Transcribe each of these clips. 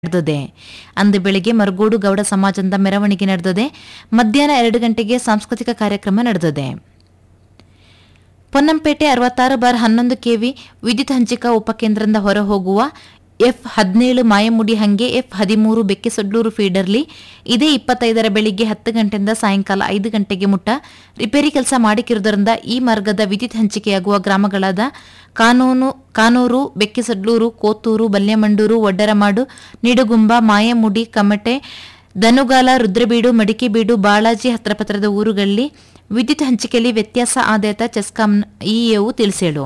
ನಡೆದಿದೆ ಅಂದು ಬೆಳಿಗ್ಗೆ ಮರಗೋಡು ಗೌಡ ಸಮಾಜದ ಮೆರವಣಿಗೆ ನಡೆದಿದೆ ಮಧ್ಯಾಹ್ನ ಎರಡು ಗಂಟೆಗೆ ಸಾಂಸ್ಕೃತಿಕ ಕಾರ್ಯಕ್ರಮ ನಡೆದಿದೆ ಪೊನ್ನಂಪೇಟೆ ಅರವತ್ತಾರು ಬಾರ್ ಹನ್ನೊಂದು ಕೆವಿ ವಿದ್ಯುತ್ ಹಂಚಿಕಾ ಉಪಕೇಂದ್ರದಿಂದ ಹೊರಹೋಗುವ ಎಫ್ ಹದಿನೇಳು ಮಾಯಮುಡಿ ಹಂಗೆ ಎಫ್ ಹದಿಮೂರು ಬೆಕ್ಕೆಸೊಡ್ಲೂರು ಫೀಡರ್ಲಿ ಇದೇ ಇಪ್ಪತ್ತೈದರ ಬೆಳಿಗ್ಗೆ ಹತ್ತು ಗಂಟೆಯಿಂದ ಸಾಯಂಕಾಲ ಐದು ಗಂಟೆಗೆ ಮುಟ್ಟ ರಿಪೇರಿ ಕೆಲಸ ಮಾಡಿಕ್ಕಿರುವುದರಿಂದ ಈ ಮಾರ್ಗದ ವಿದ್ಯುತ್ ಹಂಚಿಕೆಯಾಗುವ ಗ್ರಾಮಗಳಾದ ಕಾನೂನು ಕಾನೂರು ಬೆಕ್ಕೆಸೊಡ್ಲೂರು ಕೋತೂರು ಬಲ್ಯಮಂಡೂರು ಒಡ್ಡರಮಾಡು ನಿಡುಗುಂಬ ಮಾಯಮುಡಿ ಕಮಟೆ ದನುಗಾಲ ರುದ್ರಬೀಡು ಮಡಿಕೆಬೀಡು ಬಾಳಾಜಿ ಹತ್ರಪತ್ರದ ಊರುಗಳಲ್ಲಿ ವಿದ್ಯುತ್ ಹಂಚಿಕೆಯಲ್ಲಿ ವ್ಯತ್ಯಾಸ ಆದಾಯತ ಚೆಸ್ಕಾಂ ಇಎವು ತಿಳಿಸೇಳು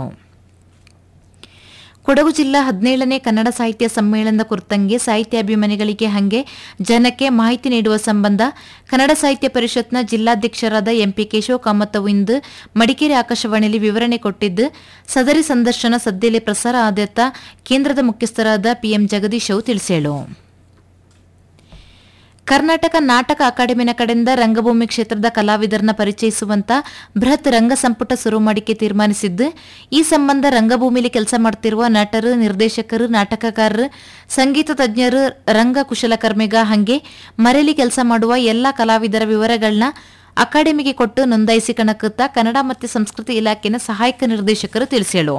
ಕೊಡಗು ಜಿಲ್ಲಾ ಹದಿನೇಳನೇ ಕನ್ನಡ ಸಾಹಿತ್ಯ ಸಮ್ಮೇಳನದ ಕುರಿತಂಗೆ ಸಾಹಿತ್ಯಾಭಿಮಾನಿಗಳಿಗೆ ಹಂಗೆ ಜನಕ್ಕೆ ಮಾಹಿತಿ ನೀಡುವ ಸಂಬಂಧ ಕನ್ನಡ ಸಾಹಿತ್ಯ ಪರಿಷತ್ನ ಜಿಲ್ಲಾಧ್ಯಕ್ಷರಾದ ಎಂಪಿ ಕೇಶವ ಕಾಮತ್ ಇಂದು ಮಡಿಕೇರಿ ಆಕಾಶವಾಣಿಯಲ್ಲಿ ವಿವರಣೆ ಕೊಟ್ಟಿದ್ದು ಸದರಿ ಸಂದರ್ಶನ ಸದ್ಯದಲ್ಲಿ ಪ್ರಸಾರ ಆದ್ಯತ ಕೇಂದ್ರದ ಮುಖ್ಯಸ್ಥರಾದ ಪಿಎಂ ಜಗದೀಶ್ ಅವು ತಿಳಿಸೇಳು ಕರ್ನಾಟಕ ನಾಟಕ ಅಕಾಡೆಮಿನ ಕಡೆಯಿಂದ ರಂಗಭೂಮಿ ಕ್ಷೇತ್ರದ ಕಲಾವಿದರನ್ನ ಪರಿಚಯಿಸುವಂತ ಬೃಹತ್ ರಂಗ ಸಂಪುಟ ಶುರು ಮಾಡಿಕೆ ತೀರ್ಮಾನಿಸಿದ್ದು ಈ ಸಂಬಂಧ ರಂಗಭೂಮಿಲಿ ಕೆಲಸ ಮಾಡ್ತಿರುವ ನಟರು ನಿರ್ದೇಶಕರು ನಾಟಕಕಾರರು ಸಂಗೀತ ತಜ್ಞರು ರಂಗ ಕುಶಲಕರ್ಮಿಗ ಹಂಗೆ ಮರೆಯಲ್ಲಿ ಕೆಲಸ ಮಾಡುವ ಎಲ್ಲಾ ಕಲಾವಿದರ ವಿವರಗಳನ್ನ ಅಕಾಡೆಮಿಗೆ ಕೊಟ್ಟು ನೋಂದಾಯಿಸಿಕಣಕುತ್ತ ಕನ್ನಡ ಮತ್ತು ಸಂಸ್ಕೃತಿ ಇಲಾಖೆನ ಸಹಾಯಕ ನಿರ್ದೇಶಕರು ತಿಳಿಸೇಳು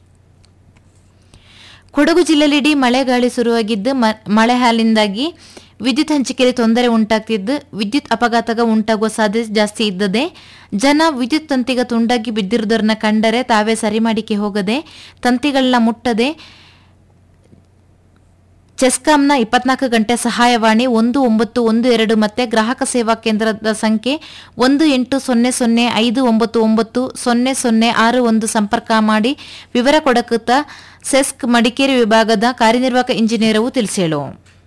ಕೊಡಗು ಜಿಲ್ಲೆಯಲ್ಲಿಡೀ ಮಳೆ ಗಾಳಿ ಶುರುವಾಗಿದ್ದು ಮ- ಮಳೆ ಹಾಲಿಂದಾಗಿ ವಿದ್ಯುತ್ ಹಂಚಿಕೆಯಲ್ಲಿ ತೊಂದರೆ ಉಂಟಾಗ್ತಿದ್ದು ವಿದ್ಯುತ್ ಅಪಘಾತಗ ಉಂಟಾಗುವ ಸಾಧ್ಯತೆ ಜಾಸ್ತಿ ಇದ್ದದೆ ಜನ ವಿದ್ಯುತ್ ತಂತಿಗ ತುಂಡಾಗಿ ಬಿದ್ದಿರುವುದನ್ನ ಕಂಡರೆ ತಾವೇ ಸರಿ ಮಾಡಿಕೆ ಹೋಗದೆ ತಂತಿಗಳನ್ನ ಮುಟ್ಟದೆ ಚೆಸ್ಕಾಂನ ಇಪ್ಪತ್ನಾಲ್ಕು ಗಂಟೆ ಸಹಾಯವಾಣಿ ಒಂದು ಒಂಬತ್ತು ಒಂದು ಎರಡು ಮತ್ತೆ ಗ್ರಾಹಕ ಸೇವಾ ಕೇಂದ್ರದ ಸಂಖ್ಯೆ ಒಂದು ಎಂಟು ಸೊನ್ನೆ ಸೊನ್ನೆ ಐದು ಒಂಬತ್ತು ಒಂಬತ್ತು ಸೊನ್ನೆ ಸೊನ್ನೆ ಆರು ಒಂದು ಸಂಪರ್ಕ ಮಾಡಿ ವಿವರ ಕೊಡಕುತ್ತ ಸೆಸ್ಕ್ ಮಡಿಕೇರಿ ವಿಭಾಗದ ಕಾರ್ಯನಿರ್ವಾಹಕ ಇಂಜಿನಿಯರವು ತಿಳಿಸೇಳು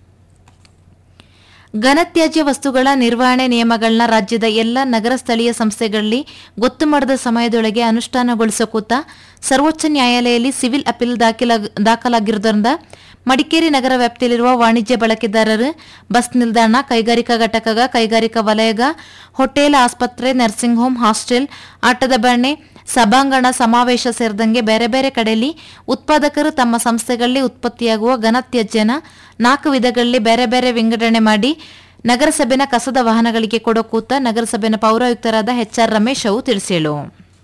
ಘನತ್ಯಾಜ್ಯ ವಸ್ತುಗಳ ನಿರ್ವಹಣೆ ನಿಯಮಗಳನ್ನ ರಾಜ್ಯದ ಎಲ್ಲ ನಗರ ಸ್ಥಳೀಯ ಸಂಸ್ಥೆಗಳಲ್ಲಿ ಗೊತ್ತು ಮಾಡಿದ ಸಮಯದೊಳಗೆ ಅನುಷ್ಠಾನಗೊಳಿಸಕೂತ ಸರ್ವೋಚ್ಚ ನ್ಯಾಯಾಲಯದಲ್ಲಿ ಸಿವಿಲ್ ಅಪೀಲ್ ದಾಖಲಾಗ ದಾಖಲಾಗಿರುವುದರಿಂದ ಮಡಿಕೇರಿ ನಗರ ವ್ಯಾಪ್ತಿಯಲ್ಲಿರುವ ವಾಣಿಜ್ಯ ಬಳಕೆದಾರರು ಬಸ್ ನಿಲ್ದಾಣ ಕೈಗಾರಿಕಾ ಘಟಕಗ ಕೈಗಾರಿಕಾ ವಲಯಗ ಹೋಟೆಲ್ ಆಸ್ಪತ್ರೆ ನರ್ಸಿಂಗ್ ಹೋಮ್ ಹಾಸ್ಟೆಲ್ ಆಟದ ಬಾಣೆ ಸಭಾಂಗಣ ಸಮಾವೇಶ ಸೇರಿದಂಗೆ ಬೇರೆ ಬೇರೆ ಕಡೆಯಲ್ಲಿ ಉತ್ಪಾದಕರು ತಮ್ಮ ಸಂಸ್ಥೆಗಳಲ್ಲಿ ಉತ್ಪತ್ತಿಯಾಗುವ ಘನತ್ಯಾಜ್ಯನ ನಾಲ್ಕು ವಿಧಗಳಲ್ಲಿ ಬೇರೆ ಬೇರೆ ವಿಂಗಡಣೆ ಮಾಡಿ ನಗರಸಭೆನ ಕಸದ ವಾಹನಗಳಿಗೆ ಕೊಡೋ ಕೂತ ನಗರಸಭೆನ ಪೌರಾಯುಕ್ತರಾದ ಎಚ್ಆರ್ ರಮೇಶ್ ಅವು ತಿಳಿಸೇಳು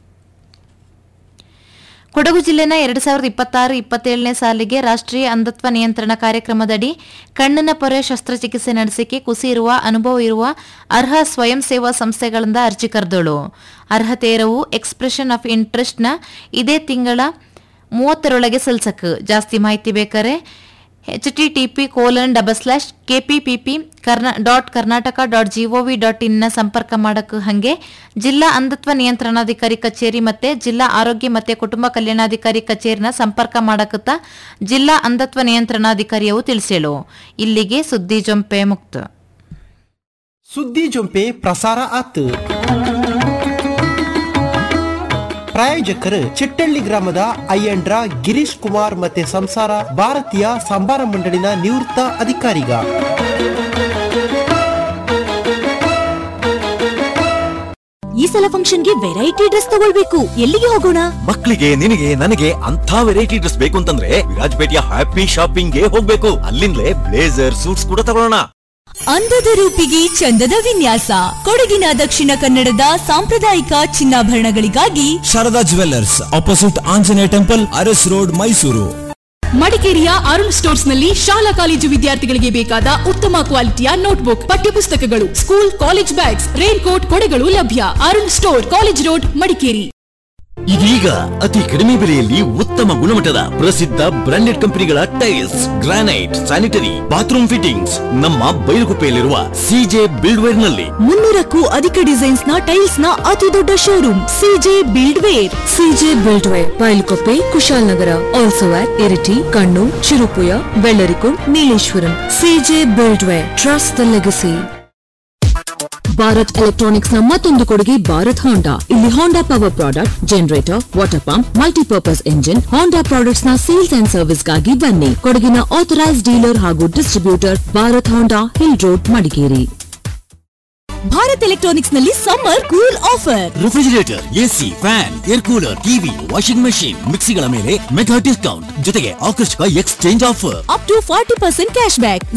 ಕೊಡಗು ಜಿಲ್ಲೆನ ಎರಡು ಸಾವಿರದ ಇಪ್ಪತ್ತಾರು ಇಪ್ಪತ್ತೇಳನೇ ಸಾಲಿಗೆ ರಾಷ್ಟ್ರೀಯ ಅಂಧತ್ವ ನಿಯಂತ್ರಣ ಕಾರ್ಯಕ್ರಮದಡಿ ಕಣ್ಣಿನ ಪೊರೆ ಶಸ್ತ್ರಚಿಕಿತ್ಸೆ ನಡೆಸಿಕೆ ಕುಸಿ ಇರುವ ಅನುಭವ ಇರುವ ಅರ್ಹ ಸ್ವಯಂ ಸೇವಾ ಸಂಸ್ಥೆಗಳಿಂದ ಅರ್ಜಿ ಕರೆದಳು ಅರ್ಹತೆ ಇರವು ಎಕ್ಸ್ಪ್ರೆಷನ್ ಆಫ್ ಇಂಟ್ರೆಸ್ಟ್ನ ಇದೇ ತಿಂಗಳ ಮೂವತ್ತರೊಳಗೆ ಸಲ್ಸಕ್ ಜಾಸ್ತಿ ಮಾಹಿತಿ ಬೇಕಾರೆ H T T P colon double slash KPPP ಕರ್ನಾ dot Karnataka dot GOV dot in ಸಂಪರ್ಕ ಮಾಡಕ್ ಹಂಗೆ ಜಿಲ್ಲಾ ಅಂಧತ್ವ ನಿಯಂತ್ರಣಾಧಿಕಾರಿ ಕಚೇರಿ ಮತ್ತೆ ಜಿಲ್ಲಾ ಆರೋಗ್ಯ ಮತ್ತೆ ಕುಟುಂಬ ಕಲ್ಯಾಣಾಧಿಕಾರಿ ಕಚೇರಿನ ಸಂಪರ್ಕ ಮಾಡಕತ್ತ ಜಿಲ್ಲಾ ಅಂಧತ್ವ ನಿಯಂತ್ರಣಾಧಿಕಾರಿಯವು ತಿಳಿಸೇಳು ಇಲ್ಲಿಗೆ ಸುದ್ದಿ ಜೊಂಪೆ ಮುಕ್ತ ಸುದ್ದಿ ಜೊಂಪೆ ಪ್ರಸಾರ ಆತು ಪ್ರಾಯೋಜಕರು ಚಿಟ್ಟಳ್ಳಿ ಗ್ರಾಮದ ಅಯ್ಯಂಡ್ರ ಗಿರೀಶ್ ಕುಮಾರ್ ಮತ್ತೆ ಸಂಸಾರ ಭಾರತೀಯ ಸಂಬಾರ ಮಂಡಳಿನ ನಿವೃತ್ತ ಅಧಿಕಾರಿಗ ಈ ಸಲ ಫಂಕ್ಷನ್ಗೆ ವೆರೈಟಿ ಡ್ರೆಸ್ ತಗೊಳ್ಬೇಕು ಎಲ್ಲಿಗೆ ಹೋಗೋಣ ಮಕ್ಕಳಿಗೆ ನಿನಗೆ ನನಗೆ ಅಂತ ವೆರೈಟಿ ಡ್ರೆಸ್ ಬೇಕು ಅಂತಂದ್ರೆ ವಿರಾಜಪೇಟೆಯ ಹ್ಯಾಪಿ ಶಾಪಿಂಗ್ ಗೆ ಹೋಗ್ಬೇಕು ಅಲ್ಲಿಂದಲೇ ಬ್ಲೇಸರ್ ಸೂಟ್ಸ್ ಕೂಡ ತಗೊಳ್ಳೋಣ ಅಂದದ ರೂಪಿಗೆ ಚಂದದ ವಿನ್ಯಾಸ ಕೊಡಗಿನ ದಕ್ಷಿಣ ಕನ್ನಡದ ಸಾಂಪ್ರದಾಯಿಕ ಚಿನ್ನಾಭರಣಗಳಿಗಾಗಿ Sharada jewellers opposite Anjaneya temple Aras road Mysuru ಮಡಿಕೇರಿಯ ಅರುಣ್ ಸ್ಟೋರ್ಸ್ ನಲ್ಲಿ ಶಾಲಾ ಕಾಲೇಜು ವಿದ್ಯಾರ್ಥಿಗಳಿಗೆ ಬೇಕಾದ ಉತ್ತಮ ಕ್ವಾಲಿಟಿಯ ನೋಟ್ಬುಕ್ ಪಠ್ಯಪುಸ್ತಕಗಳು school college bags rain coat ಕೊಡೆಗಳು ಲಭ್ಯ Arun store college road Madikeri ಇದೀಗ ಅತಿ ಕಡಿಮೆ ಬೆಲೆಯಲ್ಲಿ ಉತ್ತಮ ಗುಣಮಟ್ಟದ ಪ್ರಸಿದ್ಧ ಬ್ರಾಂಡೆಡ್ ಕಂಪನಿಗಳ tiles granite sanitary bathroom fittings ನಮ್ಮ ಬೈಲುಗುಪ್ಪೆಯಲ್ಲಿರುವ ಸಿಜೆ ಬಿಲ್ಡ್ವೇರ್ ನಲ್ಲಿ ಮುನ್ನೂರಕ್ಕೂ ಅಧಿಕ ಡಿಸೈನ್ಸ್ ನ ಟೈಲ್ಸ್ ನ ಅತಿ ದೊಡ್ಡ showroom CJ buildware CJ buildware Bylakuppe Kushalnagar also at Iritty Kannur Cherupuzha Vellarikundu Nileshwaram CJ buildware trust the legacy Bharat electronics ನ ಮತ್ತೊಂದು ಕೊಡುಗೆ ಭಾರತ್ ಹೋಂಡಾ ಇಲ್ಲಿ Honda power product generator water pump multipurpose engine Honda products ನ ಸೇಲ್ಸ್ ಅಂಡ್ ಸರ್ವಿಸ್ ಗಾಗಿ ಬನ್ನಿ ಕೊಡಗಿನ ಆಥರೈಸ್ ಡೀಲರ್ ಹಾಗೂ distributor Bharat Honda hill road Madikeri Bharat electronics ನಲ್ಲಿ summer cool offer refrigerator AC fan air cooler TV washing machine ಮಿಕ್ಸಿಗಳ ಮೇಲೆ mega discount ಜೊತೆಗೆ ಆಕರ್ಷಕ exchange offer up to forty percent cash back